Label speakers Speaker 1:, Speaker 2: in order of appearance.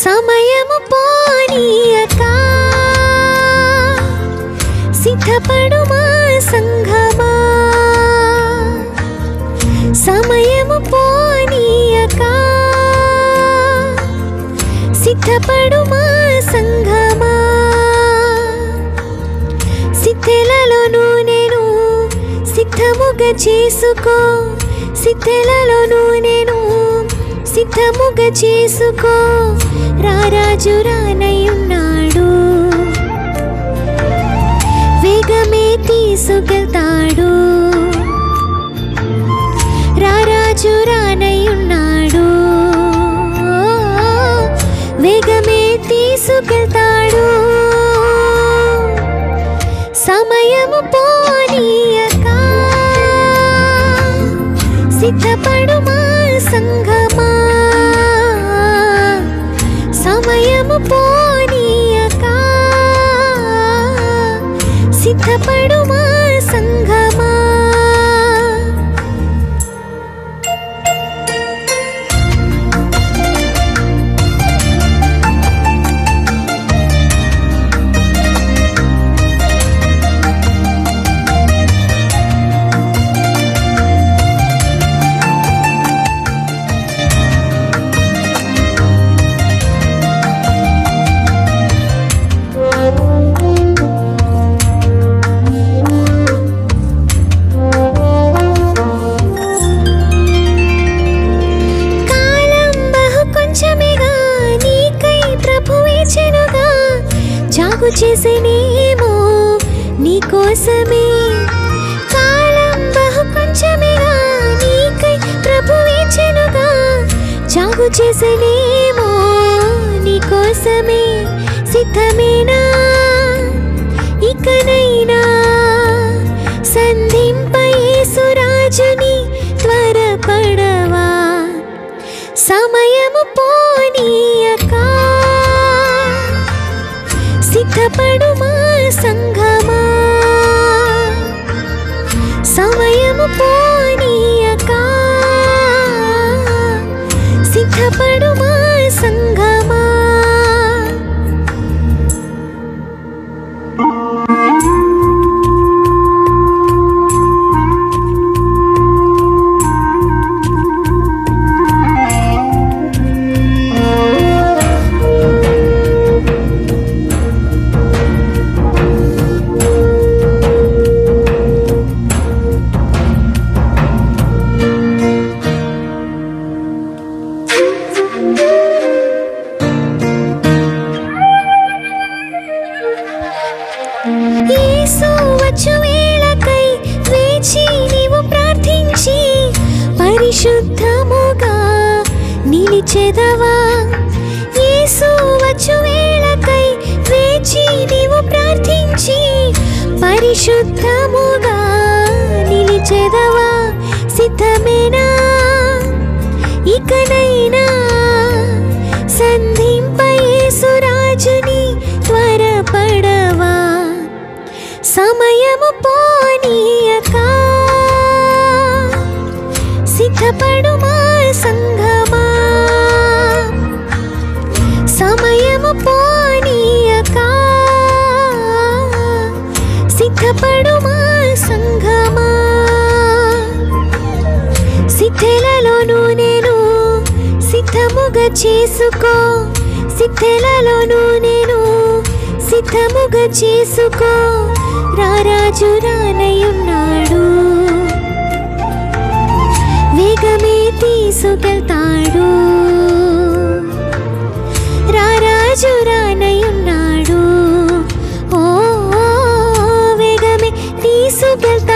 Speaker 1: సమయము పోనీయక సిద్ధపడు మా సంఘమా సమయము పోనీయక సిద్ధపడు మా సంఘమా సిద్ధెలలోను నేను సిద్ధముగా చేసుకో సిద్ధెలలోను నేను సిద్ధముగా చేసుకో రారాజు రానయ్యున్నాడు వేగమే తీసుకెళ్తాడు రారాజు రానయ్యున్నాడు వేగమే తీసుకెళ్తాడు సమయము పోనీయక సిద్ధపడు మా సంఘమా సమయము పోనీయక సిద్ధపడు మా సంఘమా కాలం బహు కొంచెమేగా నీకై ప్రభువిచెనుగా జాగు చేసినేమో నీకోసమే కాలం బహు కొంచెమేగా నీకై ప్రభువిచెనుగా జాగు చేసినేమో నీకోసమే సిద్ధమేనా ఇకనైనా సంధింప యేసురాజుని త్వరపడవా సమయము పోనీయక సిద్ధపడు మా సంఘమా సమయము పోనీయక సిద్ధపడు మా సంఘమా యేసు వచ్చు వేళకై వేచి నీవు ప్రార్థించి పరిశుద్ధముగా నిలిచెదవా యేసు వచ్చు వేళకై వేచి నీవు ప్రార్థించి పరిశుద్ధముగా నిలిచెదవా సిద్ధమేనా ఇకనైనా సంధింప యేసురాజుని త్వరపడవా సమయము పోనీయక సిద్ధపడు మా సంఘమా సమయము పోనీయక సిద్ధపడు మా సంఘమా సిద్ధెలలోను నేను సిద్ధముగా చేసుకో సిద్ధెలలోను నేను సిద్ధముగా చేసుకో రారాజు రానయ్యున్నాడు వేగమే తీసుకెళ్తాడు రారాజు రానయ్యున్నాడు ఓ ఓ, వేగమే తీసుకెళ్తాడు